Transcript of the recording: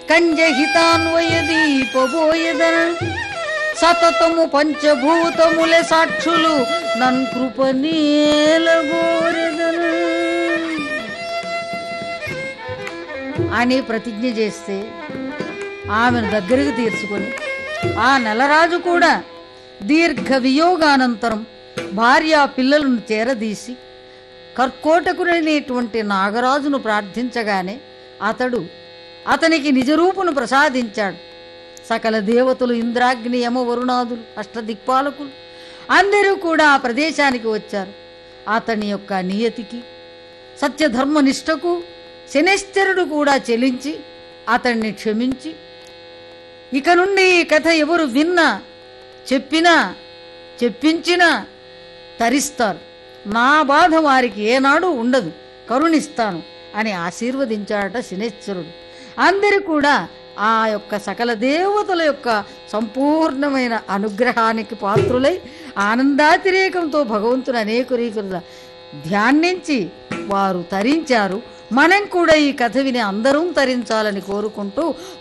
కంజహితాన్వయ దీపబోయదన సతతము పంచభూతములే సాక్షులు నన్ కృప నేలగోరెదన అని ప్రతిజ్ఞ చేస్తే ఆమెను దగ్గరికి తీర్చుకొని ఆ నెలరాజు కూడా దీర్ఘ వియోగానంతరం భార్య పిల్లలను చేరదీసి కర్కోటకుడైనటువంటి నాగరాజును ప్రార్థించగానే అతడు అతనికి నిజరూపును ప్రసాదించాడు సకల దేవతలు ఇంద్రాగ్ని యమ వరుణాదులు అష్టదిక్పాలకులు అందరూ కూడా ఆ ప్రదేశానికి వచ్చారు అతని యొక్క నియతికి సత్యధర్మ నిష్టకు శనిశ్చరుడు కూడా చెలించి అతన్ని క్షమించి ఇక నుండి ఈ కథ ఎవరు విన్నా చెప్పినా చెప్పించినా తరిస్తారు నా బాధ వారికి ఏనాడు ఉండదు కరుణిస్తాను అని ఆశీర్వదించాడట శనిశ్చరుడు అందరూ కూడా ఆ యొక్క సకల దేవతల యొక్క సంపూర్ణమైన అనుగ్రహానికి పాత్రులై ఆనందాతిరేకంతో భగవంతుని అనేక రీతుల ధ్యానించి వారు తరించారు మనం కూడా ఈ కథ విని అందరం తరించాలని కోరుకుంటూ